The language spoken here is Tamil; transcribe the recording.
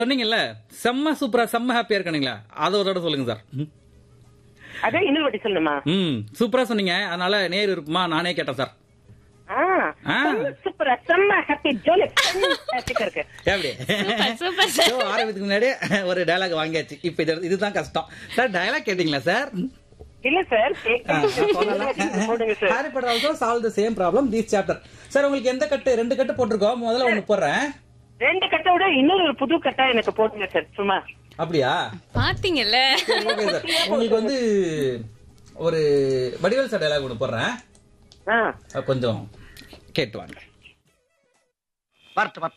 சொன்னீங்கல்ல செம்ம சூப்பரா செம்ம ஹாப்பியா இருக்கானுங்களா அதை ஒரு தடவை சொல்லுங்க சார் ம். அதான் இன்னொரு வாட்டி சொல்லணுமா ம் சூப்பரா சொன்னீங்க அதனால நேர் இருக்குமா நானே கேட்டேன் சார் ஆ ஆ. சூப்பரா செம்ம ஹாப்பி ஜோலி ஃபேன்டாஸ்டிக்கா இருக்கு எப்படி சூப்பர் சார் ஷோ ஆரம்பத்துக்கு முன்னாடியே ஒரு டயலாக் வாங்கியாச்சு இப்ப இது இதுதான் கஷ்டம் சார் டயலாக் கேட்டீங்களா சார் இல்ல சார் போடுங்க sir Harry Potter also solve the same problem this chapter sir உங்களுக்கு எந்த கட்டு ரெண்டு கட்டு போட்டிருக்கோம் முதல்ல ஒண்ணு போடுறேன் ரெண்டு கட்டை விட இன்னொரு ஒரு புது கட்டா எனக்கு போடுங்க சார் சும்மா அப்படியா பாத்தீங்கல்ல ஓகே சார் உங்களுக்கு வந்து ஒரு வடிவேல் சார் டயலாக் ஒன்று போடுறேன் ஆ அஹ் கொஞ்சம் கேட்டு வாங்க வரட்டு வரட்டு